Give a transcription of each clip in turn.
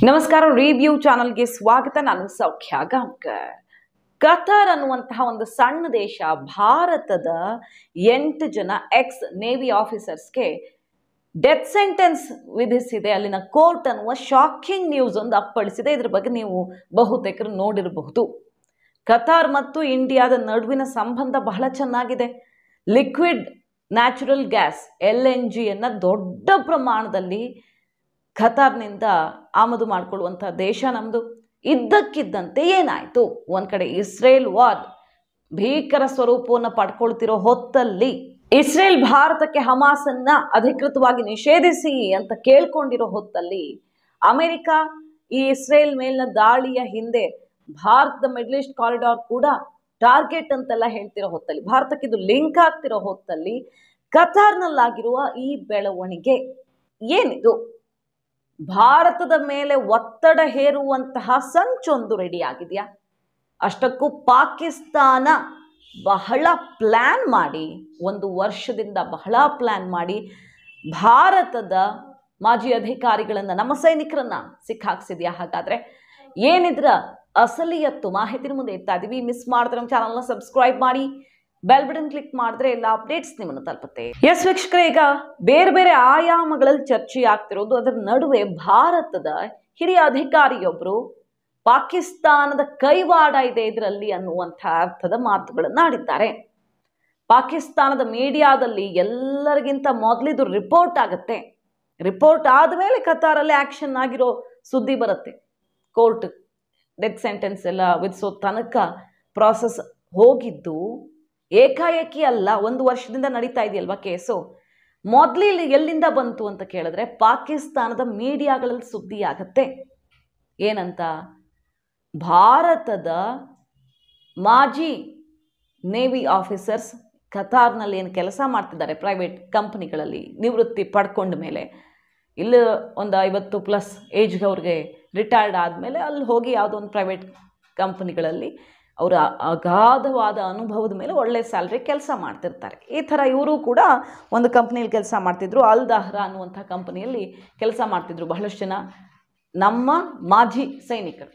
ನಮಸ್ಕಾರ ರಿವ್ಯೂ ಚಾನಲ್ಗೆ ಸ್ವಾಗತ ನಾನು ಸೌಖ್ಯ ಗಾಂವ್ಕರ್ ಕತಾರ್ ಅನ್ನುವಂತಹ ಒಂದು ಸಣ್ಣ ದೇಶ ಭಾರತದ ಎಂಟು ಜನ ಎಕ್ಸ್ ನೇವಿ ಆಫೀಸರ್ಸ್ಗೆ ಡೆತ್ ಸೆಂಟೆನ್ಸ್ ವಿಧಿಸಿದೆ ಅಲ್ಲಿನ ಕೋರ್ಟ್ ಅನ್ನುವ ಶಾಕಿಂಗ್ ನ್ಯೂಸ್ ಒಂದು ಅಪ್ಪಳಿಸಿದೆ ಇದ್ರ ಬಗ್ಗೆ ನೀವು ಬಹುತೇಕರು ನೋಡಿರಬಹುದು ಕತಾರ್ ಮತ್ತು ಇಂಡಿಯಾದ ನಡುವಿನ ಸಂಬಂಧ ಬಹಳ ಚೆನ್ನಾಗಿದೆ liquid natural gas L N ಜಿಯನ್ನು ದೊಡ್ಡ ಪ್ರಮಾಣದಲ್ಲಿ ಖತಾರ್ನಿಂದ ಆಮದು ಮಾಡಿಕೊಳ್ಳುವಂಥ ದೇಶ ನಮ್ಮದು ಇದ್ದಕ್ಕಿದ್ದಂತೆ ಏನಾಯಿತು ಒಂದು ಕಡೆ ಇಸ್ರೇಲ್ ವಾರ್ ಭೀಕರ ಸ್ವರೂಪವನ್ನು ಪಡ್ಕೊಳ್ತಿರೋ ಹೊತ್ತಲ್ಲಿ ಇಸ್ರೇಲ್ ಭಾರತಕ್ಕೆ ಹಮಾಸನ್ನ ಅಧಿಕೃತವಾಗಿ ನಿಷೇಧಿಸಿ ಅಂತ ಕೇಳ್ಕೊಂಡಿರೋ ಹೊತ್ತಲ್ಲಿ ಅಮೆರಿಕ ಈ ಇಸ್ರೇಲ್ ಮೇಲಿನ ದಾಳಿಯ ಹಿಂದೆ ಭಾರತದ ಮಿಡ್ಲ್ ಈಸ್ಟ್ ಕಾರಿಡಾರ್ ಕೂಡ ಟಾರ್ಗೆಟ್ ಅಂತೆಲ್ಲ ಹೇಳ್ತಿರೋ ಹೊತ್ತಲ್ಲಿ ಭಾರತಕ್ಕೆ ಇದು ಲಿಂಕ್ ಆಗ್ತಿರೋ ಹೊತ್ತಲ್ಲಿ ಕತಾರ್ನಲ್ಲಾಗಿರುವ ಈ ಬೆಳವಣಿಗೆ ಏನಿದು ಭಾರತದ ಮೇಲೆ ಒತ್ತಡ ಹೇರುವಂತಹ ಸಂಚೊಂದು ರೆಡಿ ಆಗಿದೆಯಾ ಅಷ್ಟಕ್ಕೂ ಪಾಕಿಸ್ತಾನ ಬಹಳ ಪ್ಲ್ಯಾನ್ ಮಾಡಿ ಒಂದು ವರ್ಷದಿಂದ ಬಹಳ ಪ್ಲ್ಯಾನ್ ಮಾಡಿ ಭಾರತದ ಮಾಜಿ ಅಧಿಕಾರಿಗಳನ್ನು ನಮ್ಮ ಸೈನಿಕರನ್ನ ಸಿಕ್ಕಾಕ್ಸಿದ್ಯಾ ಹಾಗಾದ್ರೆ ಏನಿದ್ರ ಅಸಲಿಯತ್ತು ಮಾಹಿತಿನ ಮುಂದೆ ಇರ್ತಾ ಇದೀವಿ ಮಿಸ್ ಮಾಡಿದ್ರೆ ನಮ್ಮ ಚಾನಲ್ನ ಸಬ್ಸ್ಕ್ರೈಬ್ ಮಾಡಿ ಬೆಲ್ ಬಟನ್ ಕ್ಲಿಕ್ ಮಾಡಿದ್ರೆ ಎಲ್ಲ ಅಪ್ಡೇಟ್ಸ್ ನಿಮ್ಮನ್ನು ತಲುಪುತ್ತೆ ಎಸ್ ವೀಕ್ಷಕರೇ ಈಗ ಬೇರೆ ಬೇರೆ ಆಯಾಮಗಳಲ್ಲಿ ಚರ್ಚೆ ಆಗ್ತಿರೋದು ಅದರ ನಡುವೆ ಭಾರತದ ಹಿರಿಯ ಅಧಿಕಾರಿಯೊಬ್ಬರು ಪಾಕಿಸ್ತಾನದ ಕೈವಾಡ ಇದೆ ಇದರಲ್ಲಿ ಅನ್ನುವಂಥ ಅರ್ಥದ ಮಾತುಗಳನ್ನು ಆಡಿದ್ದಾರೆ ಪಾಕಿಸ್ತಾನದ ಮೀಡಿಯಾದಲ್ಲಿ ಎಲ್ಲರಿಗಿಂತ ಮೊದಲಿದು ರಿಪೋರ್ಟ್ ಆಗುತ್ತೆ ರಿಪೋರ್ಟ್ ಆದಮೇಲೆ ಕತಾರಲ್ಲಿ ಆ್ಯಕ್ಷನ್ ಆಗಿರೋ ಸುದ್ದಿ ಬರುತ್ತೆ ಕೋರ್ಟ್ ಡೆತ್ ಸೆಂಟೆನ್ಸ್ ಎಲ್ಲ ವಿಧಿಸೋ ತನಕ ಪ್ರಾಸೆಸ್ ಹೋಗಿದ್ದು ಏಕಾಏಕಿ ಅಲ್ಲ ಒಂದು ವರ್ಷದಿಂದ ನಡೀತಾ ಇದೆಯಲ್ವಾ ಕೇಸು ಮೊದಲು ಇಲ್ಲಿ ಎಲ್ಲಿಂದ ಬಂತು ಅಂತ ಕೇಳಿದ್ರೆ ಪಾಕಿಸ್ತಾನದ ಮೀಡಿಯಾಗಳಲ್ಲಿ ಸುದ್ದಿ ಆಗತ್ತೆ ಏನಂತ ಭಾರತದ ಮಾಜಿ ನೇವಿ ಆಫೀಸರ್ಸ್ ಕತಾರ್ನಲ್ಲಿ ಏನು ಕೆಲಸ ಮಾಡ್ತಿದ್ದಾರೆ ಪ್ರೈವೇಟ್ ಕಂಪ್ನಿಗಳಲ್ಲಿ ನಿವೃತ್ತಿ ಪಡ್ಕೊಂಡ ಮೇಲೆ ಇಲ್ಲಿ ಒಂದು ಐವತ್ತು ಪ್ಲಸ್ ಏಜ್ಗೆ ಅವ್ರಿಗೆ ರಿಟೈರ್ಡ್ ಆದಮೇಲೆ ಅಲ್ಲಿ ಹೋಗಿ ಯಾವುದೋ ಒಂದು ಪ್ರೈವೇಟ್ ಕಂಪ್ನಿಗಳಲ್ಲಿ ಅವರ ಅಗಾಧವಾದ ಅನುಭವದ ಮೇಲೆ ಒಳ್ಳೆ ಸ್ಯಾಲ್ರಿ ಕೆಲಸ ಮಾಡ್ತಿರ್ತಾರೆ ಈ ಥರ ಇವರು ಕೂಡ ಒಂದು ಕಂಪ್ನಿಯಲ್ಲಿ ಕೆಲಸ ಮಾಡ್ತಿದ್ರು ಅಲ್ ದಹ್ರಾ ಅನ್ನುವಂಥ ಕಂಪನಿಯಲ್ಲಿ ಕೆಲಸ ಮಾಡ್ತಿದ್ರು ಬಹಳಷ್ಟು ಜನ ನಮ್ಮ ಮಾಜಿ ಸೈನಿಕರು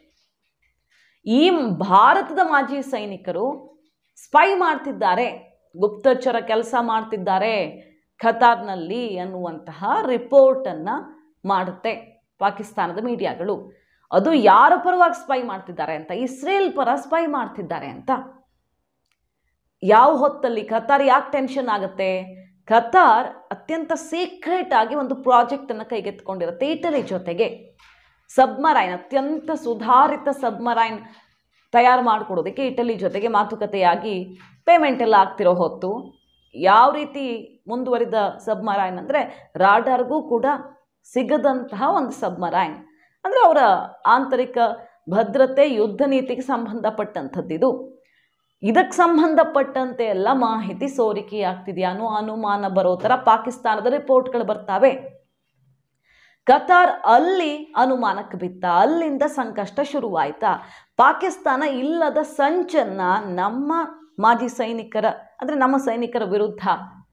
ಈ ಭಾರತದ ಮಾಜಿ ಸೈನಿಕರು ಸ್ಪೈ ಮಾಡ್ತಿದ್ದಾರೆ ಗುಪ್ತಚರ ಕೆಲಸ ಮಾಡ್ತಿದ್ದಾರೆ ಖತಾರ್ನಲ್ಲಿ ಅನ್ನುವಂತಹ ರಿಪೋರ್ಟನ್ನು ಮಾಡುತ್ತೆ ಪಾಕಿಸ್ತಾನದ ಮೀಡಿಯಾಗಳು ಅದು ಯಾರ ಪರವಾಗಿ ಸ್ಪೈ ಮಾಡ್ತಿದ್ದಾರೆ ಅಂತ ಇಸ್ರೇಲ್ ಪರ ಸ್ಪೈ ಮಾಡ್ತಿದ್ದಾರೆ ಅಂತ ಯಾವ ಹೊತ್ತಲ್ಲಿ ಕತಾರ್ ಯಾಕೆ ಟೆನ್ಷನ್ ಆಗುತ್ತೆ ಕತಾರ್ ಅತ್ಯಂತ ಸೀಕ್ರೆಟ್ ಆಗಿ ಒಂದು ಪ್ರಾಜೆಕ್ಟನ್ನು ಕೈಗೆತ್ತಿಕೊಂಡಿರುತ್ತೆ ಇಟಲಿ ಜೊತೆಗೆ ಸಬ್ಮರೈನ್ ಅತ್ಯಂತ ಸುಧಾರಿತ ಸಬ್ಮರೈನ್ ತಯಾರು ಮಾಡಿಕೊಡೋದಕ್ಕೆ ಇಟಲಿ ಜೊತೆಗೆ ಮಾತುಕತೆಯಾಗಿ ಪೇಮೆಂಟ್ ಎಲ್ಲ ಆಗ್ತಿರೋ ಹೊತ್ತು ಯಾವ ರೀತಿ ಮುಂದುವರಿದ ಸಬ್ಮರೈನ್ ಅಂದರೆ ರಾಡಾರ್ಗೂ ಕೂಡ ಸಿಗದಂತಹ ಒಂದು ಸಬ್ಮರೈನ್ ಅಂದರೆ ಅವರ ಆಂತರಿಕ ಭದ್ರತೆ ಯುದ್ಧ ನೀತಿಗೆ ಸಂಬಂಧಪಟ್ಟಂಥದ್ದಿದು ಇದಕ್ಕೆ ಸಂಬಂಧಪಟ್ಟಂತೆ ಎಲ್ಲ ಮಾಹಿತಿ ಸೋರಿಕೆ ಆಗ್ತಿದೆಯಾ ಅನ್ನೋ ಅನುಮಾನ ಬರೋ ಥರ ಪಾಕಿಸ್ತಾನದ ರಿಪೋರ್ಟ್ಗಳು ಬರ್ತಾವೆ ಕತಾರ್ ಅಲ್ಲಿ ಅನುಮಾನಕ್ಕೆ ಬಿತ್ತ ಅಲ್ಲಿಂದ ಸಂಕಷ್ಟ ಶುರುವಾಯ್ತಾ ಪಾಕಿಸ್ತಾನ ಇಲ್ಲದ ಸಂಚನ್ನ ನಮ್ಮ ಮಾಜಿ ಸೈನಿಕರ ಅಂದರೆ ನಮ್ಮ ಸೈನಿಕರ ವಿರುದ್ಧ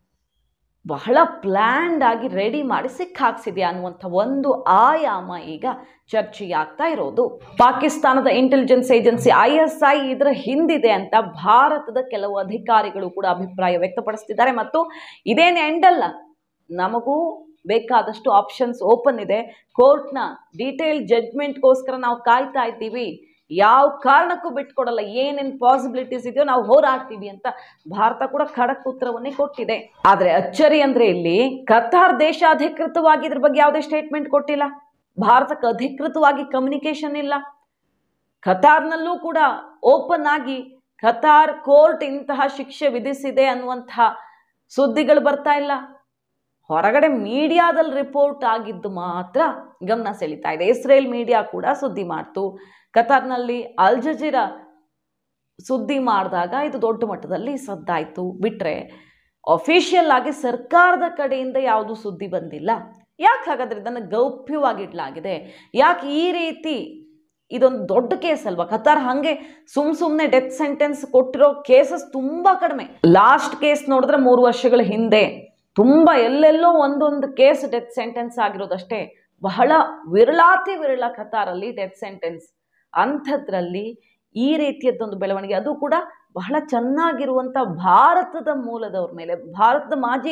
ಬಹಳ ಪ್ಲ್ಯಾಂಡ್ ಆಗಿ ರೆಡಿ ಮಾಡಿ ಸಿಕ್ಕಾಕ್ಸಿದೆಯಾ ಅನ್ನುವಂಥ ಒಂದು ಆಯಾಮ ಈಗ ಚರ್ಚೆಯಾಗ್ತಾ ಇರೋದು ಪಾಕಿಸ್ತಾನದ intelligence agency I S I ಇದರ ಹಿಂದಿದೆ ಅಂತ ಭಾರತದ ಕೆಲವು ಅಧಿಕಾರಿಗಳು ಕೂಡ ಅಭಿಪ್ರಾಯ ವ್ಯಕ್ತಪಡಿಸ್ತಿದ್ದಾರೆ ಮತ್ತು ಇದೇನು ಎಂಡಲ್ಲ ನಮಗೂ ಬೇಕಾದಷ್ಟು ಆಪ್ಷನ್ಸ್ ಓಪನ್ ಇದೆ ಕೋರ್ಟ್ನ ಡೀಟೇಲ್ ಜಡ್ಜ್ಮೆಂಟ್ಗೋಸ್ಕರ ನಾವು ಕಾಯ್ತಾ ಇದ್ದೀವಿ ಯಾವ ಕಾರಣಕ್ಕೂ ಬಿಟ್ಕೊಡಲ್ಲ ಏನೇನು ಪಾಸಿಬಿಲಿಟೀಸ್ ಇದೆಯೋ ನಾವು ಹೋರಾಡ್ತೀವಿ ಅಂತ ಭಾರತ ಕೂಡ ಖಡಕ್ ಉತ್ತರವನ್ನೇ ಕೊಟ್ಟಿದೆ ಆದರೆ ಅಚ್ಚರಿ ಅಂದ್ರೆ ಇಲ್ಲಿ ಕತಾರ್ ದೇಶ ಅಧಿಕೃತವಾಗಿ ಇದ್ರ ಬಗ್ಗೆ ಯಾವುದೇ ಸ್ಟೇಟ್ಮೆಂಟ್ ಕೊಟ್ಟಿಲ್ಲ ಭಾರತಕ್ಕೆ ಅಧಿಕೃತವಾಗಿ ಕಮ್ಯುನಿಕೇಶನ್ ಇಲ್ಲ ಖತಾರ್ನಲ್ಲೂ ಕೂಡ ಓಪನ್ ಆಗಿ ಖತಾರ್ ಕೋರ್ಟ್ ಇಂತಹ ಶಿಕ್ಷೆ ವಿಧಿಸಿದೆ ಅನ್ನುವಂತಹ ಸುದ್ದಿಗಳು ಬರ್ತಾ ಇಲ್ಲ ಹೊರಗಡೆ ಮೀಡಿಯಾದಲ್ಲಿ ರಿಪೋರ್ಟ್ ಆಗಿದ್ದು ಮಾತ್ರ ಗಮನ ಸೆಳೀತಾ ಇದೆ ಇಸ್ರೇಲ್ ಮೀಡಿಯಾ ಕೂಡ ಸುದ್ದಿ ಮಾಡ್ತು ಕತಾರ್ನಲ್ಲಿ ಅಲ್ ಜಜೀರಾ ಸುದ್ದಿ ಮಾಡಿದಾಗ ಇದು ದೊಡ್ಡ ಮಟ್ಟದಲ್ಲಿ ಸದ್ದಾಯಿತು ಬಿಟ್ಟರೆ ಅಫಿಷಿಯಲ್ ಆಗಿ ಸರ್ಕಾರದ ಕಡೆಯಿಂದ ಯಾವುದು ಸುದ್ದಿ ಬಂದಿಲ್ಲ ಯಾಕೆ ಹಾಗಾದ್ರೆ ಇದನ್ನು ಗೌಪ್ಯವಾಗಿಡಲಾಗಿದೆ ಯಾಕೆ ಈ ರೀತಿ ಇದೊಂದು ದೊಡ್ಡ ಕೇಸ್ ಅಲ್ವಾ ಕತಾರ್ ಹಾಗೆ ಸುಮ್ ಸುಮ್ಮನೆ ಡೆತ್ ಸೆಂಟೆನ್ಸ್ ಕೊಟ್ಟಿರೋ ಕೇಸಸ್ ತುಂಬ ಕಡಿಮೆ ಲಾಸ್ಟ್ ಕೇಸ್ ನೋಡಿದ್ರೆ ಮೂರು ವರ್ಷಗಳ ಹಿಂದೆ ತುಂಬ ಎಲ್ಲೆಲ್ಲೋ ಒಂದೊಂದು ಕೇಸ್ ಡೆತ್ ಸೆಂಟೆನ್ಸ್ ಆಗಿರೋದಷ್ಟೇ ಬಹಳ ವಿರಳಾತಿ ವಿರಳ ಕತಾರಲ್ಲಿ ಡೆತ್ ಸೆಂಟೆನ್ಸ್ ಅಂಥದ್ರಲ್ಲಿ ಈ ರೀತಿಯದ್ದೊಂದು ಬೆಳವಣಿಗೆ ಅದು ಕೂಡ ಬಹಳ ಚೆನ್ನಾಗಿರುವಂಥ ಭಾರತದ ಮೂಲದವ್ರ ಮೇಲೆ ಭಾರತದ ಮಾಜಿ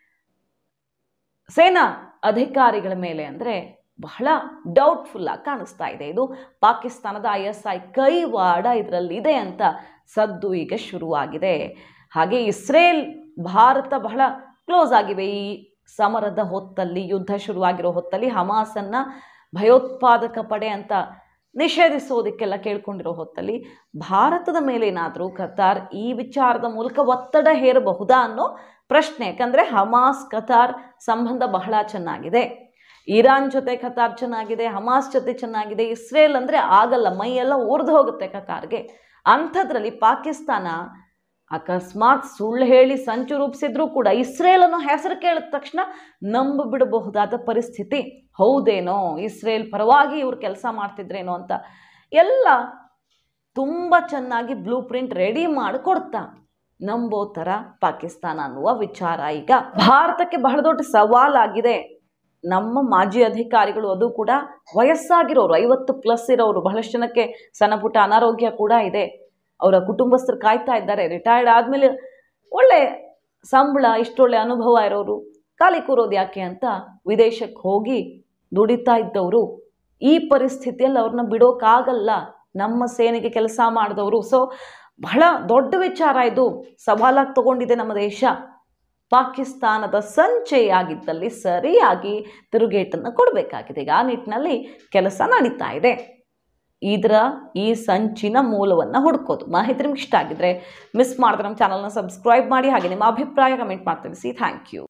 ಸೇನಾ ಅಧಿಕಾರಿಗಳ ಮೇಲೆ ಅಂದರೆ ಬಹಳ ಡೌಟ್ಫುಲ್ ಆಗಿ ಕಾಣಿಸ್ತಾ ಇದೆ ಇದು ಪಾಕಿಸ್ತಾನದ ಐ ಎಸ್ ಐ ಕೈವಾಡ ಇದರಲ್ಲಿದೆ ಅಂತ ಸದ್ದು ಈಗ ಶುರುವಾಗಿದೆ ಹಾಗೆ ಇಸ್ರೇಲ್ ಭಾರತ ಬಹಳ ಕ್ಲೋಸ್ ಆಗಿವೆ ಈ ಸಮರದ ಹೊತ್ತಲ್ಲಿ ಯುದ್ಧ ಶುರುವಾಗಿರೋ ಹೊತ್ತಲ್ಲಿ ಹಮಾಸನ್ನು ಭಯೋತ್ಪಾದಕ ಪಡೆ ಅಂತ ನಿಷೇಧಿಸೋದಕ್ಕೆಲ್ಲ ಕೇಳ್ಕೊಂಡಿರೋ ಹೊತ್ತಲ್ಲಿ ಭಾರತದ ಮೇಲೆ ಏನಾದರೂ ಕತಾರ್ ಈ ವಿಚಾರದ ಮೂಲಕ ಒತ್ತಡ ಹೇರಬಹುದಾ ಅನ್ನೋ ಪ್ರಶ್ನೆ ಯಾಕಂದರೆ ಹಮಾಸ್ ಕತಾರ್ ಸಂಬಂಧ ಬಹಳ ಚೆನ್ನಾಗಿದೆ ಇರಾನ್ ಜೊತೆ ಕತಾರ್ ಚೆನ್ನಾಗಿದೆ ಹಮಾಸ್ ಜೊತೆ ಚೆನ್ನಾಗಿದೆ ಇಸ್ರೇಲ್ ಅಂದರೆ ಆಗಲ್ಲ ಮೈಯೆಲ್ಲ ಉರಿದು ಹೋಗುತ್ತೆ ಕತಾರ್ಗೆ ಅಂಥದ್ರಲ್ಲಿ ಪಾಕಿಸ್ತಾನ ಅಕಸ್ಮಾತ್ ಸುಳ್ಳು ಹೇಳಿ ಸಂಚು ರೂಪಿಸಿದ್ರೂ ಕೂಡ ಇಸ್ರೇಲ್ ಅನ್ನೋ ಹೆಸರು ಕೇಳಿದ ತಕ್ಷಣ ನಂಬಿಬಿಡಬಹುದಾದ ಪರಿಸ್ಥಿತಿ ಹೌದೇನೋ ಇಸ್ರೇಲ್ ಪರವಾಗಿ ಇವ್ರು ಕೆಲಸ ಮಾಡ್ತಿದ್ರೇನೋ ಅಂತ ಎಲ್ಲ ತುಂಬ ಚೆನ್ನಾಗಿ ಬ್ಲೂ ಪ್ರಿಂಟ್ ರೆಡಿ ಮಾಡಿ ಕೊಡ್ತಾ ನಂಬೋ ಥರ ಪಾಕಿಸ್ತಾನ ಅನ್ನುವ ವಿಚಾರ ಈಗ ಭಾರತಕ್ಕೆ ಬಹಳ ದೊಡ್ಡ ಸವಾಲಾಗಿದೆ ನಮ್ಮ ಮಾಜಿ ಅಧಿಕಾರಿಗಳು ಅದು ಕೂಡ ವಯಸ್ಸಾಗಿರೋರು ಐವತ್ತು ಪ್ಲಸ್ ಇರೋರು ಬಹಳಷ್ಟು ಜನಕ್ಕೆ ಸಣ್ಣ ಪುಟ್ಟ ಅನಾರೋಗ್ಯ ಕೂಡ ಇದೆ ಅವರ ಕುಟುಂಬಸ್ಥರು ಕಾಯ್ತಾ ಇದ್ದಾರೆ ರಿಟೈರ್ಡ್ ಆದಮೇಲೆ ಒಳ್ಳೆ ಸಂಬಳ ಇಷ್ಟೊಳ್ಳೆ ಅನುಭವ ಇರೋರು ಖಾಲಿ ಕೂರೋದು ಯಾಕೆ ಅಂತ ವಿದೇಶಕ್ಕೆ ಹೋಗಿ ದುಡಿತಾ ಇದ್ದವರು ಈ ಪರಿಸ್ಥಿತಿಯಲ್ಲಿ ಅವ್ರನ್ನ ಬಿಡೋಕ್ಕಾಗಲ್ಲ ನಮ್ಮ ಸೇನೆಗೆ ಕೆಲಸ ಮಾಡಿದವರು ಸೊ ಬಹಳ ದೊಡ್ಡ ವಿಚಾರ ಇದು ಸವಾಲಾಗಿ ತಗೊಂಡಿದೆ ನಮ್ಮ ದೇಶ ಪಾಕಿಸ್ತಾನದ ಸಂಚೆಯಾಗಿದ್ದಲ್ಲಿ ಸರಿಯಾಗಿ ತಿರುಗೇಟನ್ನು ಕೊಡಬೇಕಾಗಿದೆ ಈಗ ಆ ನಿಟ್ಟಿನಲ್ಲಿ ಕೆಲಸ ನಡೀತಾ ಇದೆ ಇದರ ಈ ಸಂಚಿನ ಮೂಲವನ್ನು ಹುಡ್ಕೋದು ಮಾಹಿತಿ ನಿಮ್ಗೆ ಇಷ್ಟ ಆಗಿದ್ರೆ ಮಿಸ್ ಮಾಡಿದ್ರೆ ನಮ್ಮ ಚಾನಲ್ನ ಸಬ್ಸ್ಕ್ರೈಬ್ ಮಾಡಿ ಹಾಗೆ ನಿಮ್ಮ ಅಭಿಪ್ರಾಯ ಕಮೆಂಟ್ ಮಾಡಿ ತಿಳಿಸಿ ಥ್ಯಾಂಕ್ ಯು